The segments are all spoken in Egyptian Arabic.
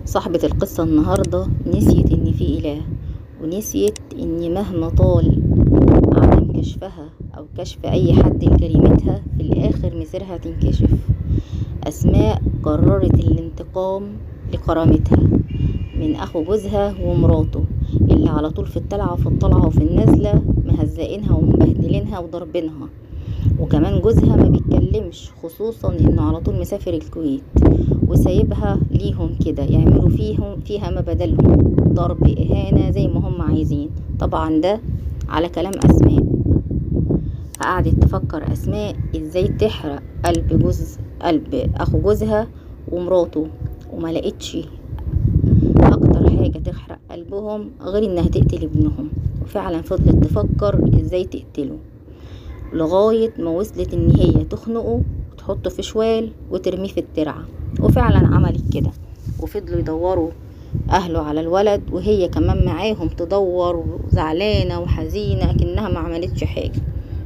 صاحبة القصة النهاردة نسيت إن في إله ونسيت إن مهما طال عدم كشفها أو كشف أي حد لجريمتها في الآخر مصيرها تنكشف أسماء قررت الانتقام لكرامتها من أخو جوزها ومراته اللي على طول في الطلعة وفي الطلعة وفي النازلة مهزقينها ومبهدلينها وضربينها وكمان جوزها ما بيتكلمش خصوصا انه على طول مسافر الكويت وسايبها ليهم كده يعملوا فيهم فيها ما بدلهم ضرب اهانة زي ما هم عايزين طبعا ده على كلام اسماء فقعدت تفكر اسماء ازاي تحرق قلب جوز قلب اخو جوزها ومراته وما لقيتش اكتر حاجة تحرق قلبهم غير انها تقتل ابنهم وفعلا فضلت تفكر ازاي تقتله لغاية ما وصلت ان هي تخنقه وتحطه في شوال وترميه في الترعة وفعلا عملت كده وفضلوا يدوروا اهله على الولد وهي كمان معاهم تدور وزعلانة وحزينة كأنها ما عملتش حاجة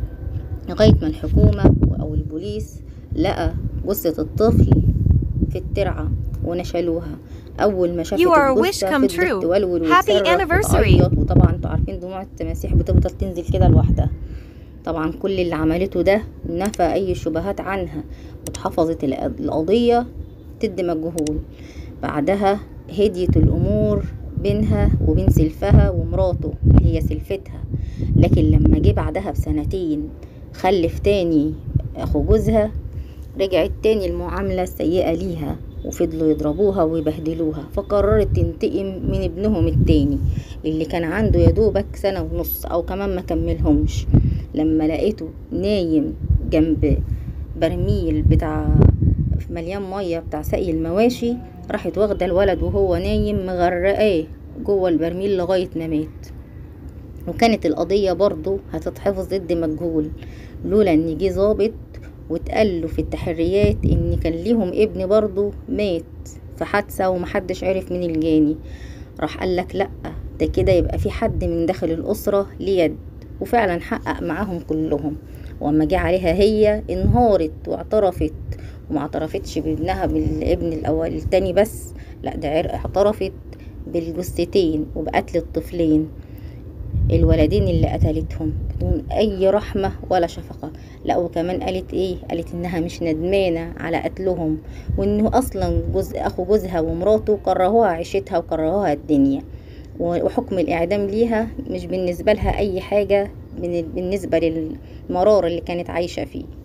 لغاية ما الحكومة او البوليس لقى جثة الطفل في الترعة ونشلوها اول ما شافت You are a wish الجثة come فضلت true. تولول Happy وتصرخ anniversary. وتعيط وطبعا انتوا عارفين دموع التماسيح بتفضل تنزل كده لوحدها طبعا كل اللي عملته ده نفى اي شبهات عنها واتحفظت الق- القضية ضد مجهول بعدها هديت الامور بينها وبين سلفها ومراته اللي هي سلفتها لكن لما جه بعدها بسنتين خلف تاني اخو جوزها رجعت تاني المعاملة السيئة ليها وفضلوا يضربوها ويبهدلوها فقررت تنتقم من ابنهم التاني اللي كان عنده يدوبك سنة ونص او كمان ما كملهمش لما لقيته نايم جنب برميل بتاع مليان مية بتاع سقي المواشي راحت واخدة الولد وهو نايم مغرقاه جوه البرميل لغاية ما مات وكانت القضية برضو هتتحفظ ضد مجهول لولا ان جه ظابط واتقال له في التحريات ان كان ليهم ابن برضو مات في حادثة ومحدش عرف مين الجاني راح قالك لأ ده كده يبقى في حد من داخل الأسرة ليه يد وفعلا حقق معاهم كلهم واما جه عليها هي انهارت واعترفت وما اعترفتش بابنها بالابن الاول التاني بس لا ده عرق اعترفت بالجثتين وبقتل الطفلين الولدين اللي قتلتهم بدون اي رحمة ولا شفقة لا وكمان قالت ايه قالت انها مش ندمانة على قتلهم وانه اصلا جزء اخو جوزها ومراته كرهوها عيشتها وكرهوها الدنيا وحكم الاعدام ليها مش بالنسبة لها اي حاجة من- بالنسبة للمرار اللي كانت عايشة فيه